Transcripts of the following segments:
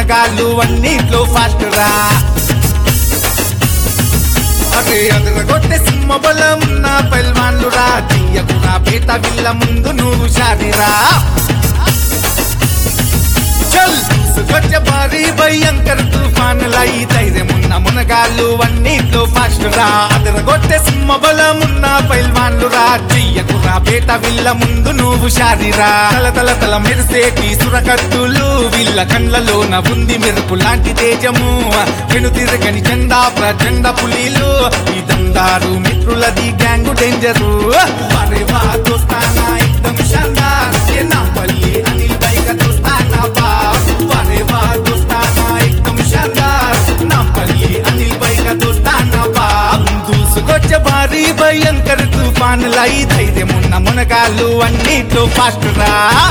మునగాళ్ళు అన్నిట్లో ఫాస్ట్ రా అరే అదరగొట్టే సింహ బలం నా పల్వాన్లు రా చెయ్యకు నా పేట విల్ల ముందు నువ్వు షాదిరా చల్ సుఖచ్చ భారీ భయంకర తుఫానులై ధైర్యమున్న మునగాళ్ళు అన్నిట్లో ఫాస్ట్ రా అదరగొట్టే సింహ బలమున్న పైల్వాన్లు రా చెయ్యకు రా పేట విల్ల ముందు నువ్వు షాదిరా తల తల తల మెరిసేటి సురకత్తులు వీళ్ళ కండ్లలోన ఉంది మెరుపు లాంటి తేజము వెను తిరగని జెండా ప్రచండ పులీలు ఈ దందారు మిత్రులది గ్యాంగు డేంజరు అరే వా దోస్తానా ఎక్దం శాందార్ ఏ నా పల్లి అనిల్ బైక దోస్తానా బా అరే వా దోస్తానా ఎక్దం శాందార్ నా పల్లి అనిల్ బైక దోస్తానా బా దూసుకొచ్చ భారీ భయంకర తుఫానులై ధైర్యమున్న మునగాళ్ళు అన్నిట్లో ఫాస్ట్ రా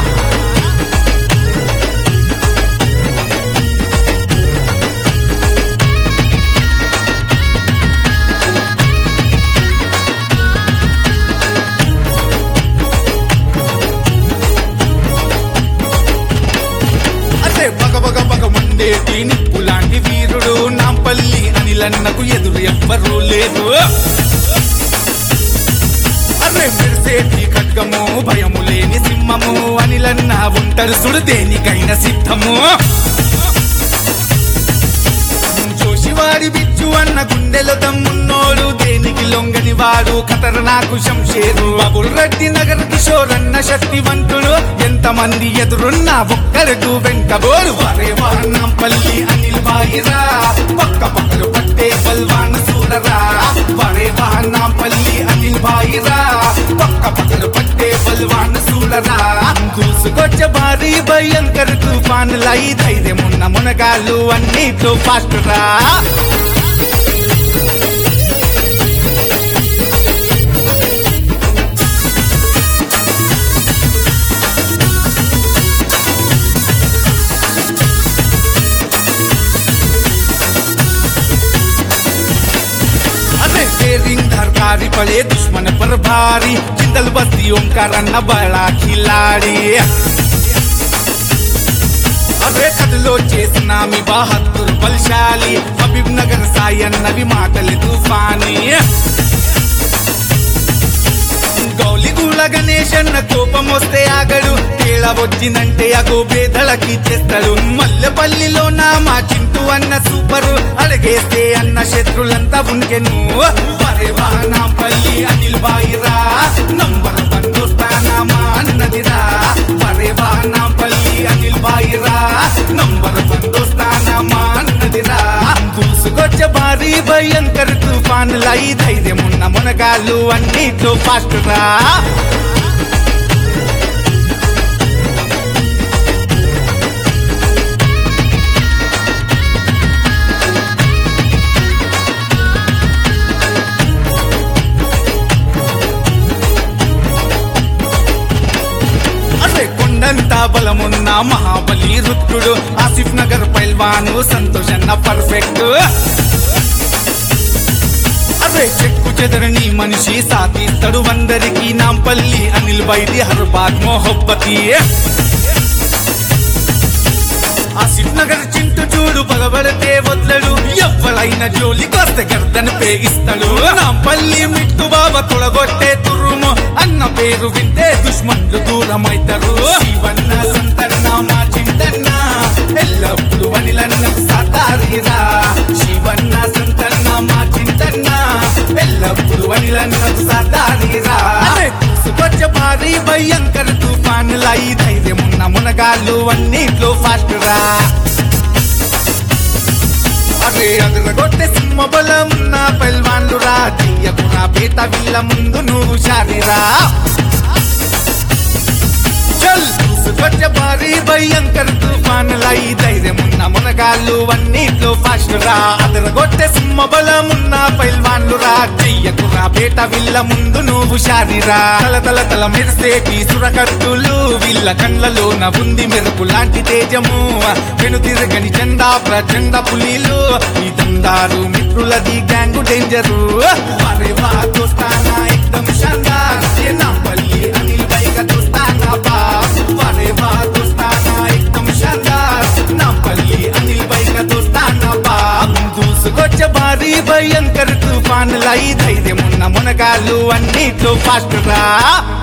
అదే బగ బగ బగ మండేటి నిప్పు లాంటి వీరుడు నాంపల్లి అనిలన్నకు ఎదురు ఎవ్వరూ లేరు అరే మెరిసేటి ఖడ్గము భయము లేని సింహము అనిలన్న ఉంటారు సుడు దేనికైనా సిద్ధము జోషివాడి బిచ్చు అన్న గుండెలో తమ్మున్నోడు దేనికి లొంగని వాడు ఖతర్ నాకు శంషేరు బబుల్ రెడ్డి నగర్ కిషోర్ అన్న శక్తివంతుడు ఎంతమంది ఎదురున్నా ఒక్కరకు వెంకబోరు వరే వారణంపల్లి అనిల్ బాయిరా పక్క పక్కలు పట్టే బల్వాన్ సూరరా వరే వారణంపల్లి అనిల్ బాయిరా పక్క పక్కలు పట్టే బల్వాన్ సూరరా దూసుకొచ్చ భారీ భయంకర తుఫానులై ధైర్యమున్న మునగాళ్ళు అన్నిట్లో ఫాస్ట్ రా अरे शेरिंग धरकारी पड़े दुश्मन पर भारी जिंदल बस्तियों का रन बड़ा खिलाड़ी అరే కథలో చేసిన మీ బహద్దూర్ బల్శాలి హబీబ్ నగర్ సాయి అన్నవి మాటలు తుఫాని గౌలిగూల గణేష్ అన్న కోపం వస్తే ఆగడు తేడా వచ్చిందంటే అగో బేదలకి చేస్తాడు మల్లెపల్లిలో నా మా చింటూ అన్న సూపరు అడిగేస్తే అన్న శత్రులంతా ఉంకెను వరే వానా పల్లి అనిల్ బాయిరా నంబర్ వన్ దోస్తానా మా అన్నదిరా వరే వానా పల్లి అనిల్ బాయిరా నంబర్ వన్ దోస్తానా మా అన్నదిరా దూసుకొచ్చ భారీ భయంకర తుఫానులై ధైర్యమున్న మునగాళ్ళు అన్నిట్లో ఫాస్ట్ రా అరే కొండంత బలమున్న మహాబలి రుద్రుడు ఆసిఫ్ నగర్ పైల్వాను సంతోషన్న పర్ఫెక్ట్ అరే చెక్కు చెదరని మనిషి సాధిస్తాడు అందరికి నాంపల్లి అనిల్ బైది హర్ బాగ్ మొహబ్బతి ఆసిఫ్ నగర్ చింటు చూడు పగబడితే వదలడు ఎవ్వరైనా జోలికొస్తే గర్దన పేగిస్తాడు నాంపల్లి మిట్టు బాబా తొడగొట్టే తురుము అన్న పేరు వింటే దుష్మన్లు దూరమైతారు శివన్న సంతన్న మా చింతన్న ఎల్లప్పుడు వనిలన్న సాతారిరా శివన్న సంతన్న మా చింతన్న ఎల్లప్పుడు వనిలన్న సాతారిరా సుపచ్చ భారీ భయంకర తుఫానులై ధైర్యమున్న మునగాళ్ళు అన్నిట్లో ఫాస్ట్ రా అరే అదరగొట్టే సింహ బలం నా పల్వాన్లు రా చెయ్యకు నా పేట విల్ల ముందు నువ్వు షారిరా చల్ సుఖచ్చ భారీ భయంకర తుఫానులై ధైర్యమున్న మునగాళ్ళు అన్నిట్లో ఫాస్ట్ రా అదరగొట్టే సింహ బలమున్న పైల్వాన్లు రా చెయ్యకు రా పేట విల్ల ముందు నువ్వు షారిరా తల తల తల మెరిసేటి సురకత్తులు వీళ్ళ కండ్లలోన ఉంది మెరుపు లాంటి తేజము వెను తిరగని జెండా ప్రచండ పులీలు ఈ దందారు మిత్రులది గ్యాంగు డేంజరు అరే వా దోస్తానా ఎక్దం శాందార్ ఏ నా పల్లి అనిల్ బైక దోస్తానా బా అరే వా దోస్తానా ఎక్దం శాందార్ నా పల్లి అనిల్ భారీ భయంకర తుఫానులై ధైర్యమున్న మునగాళ్ళు అన్నిట్లో ఫాస్ట్ రా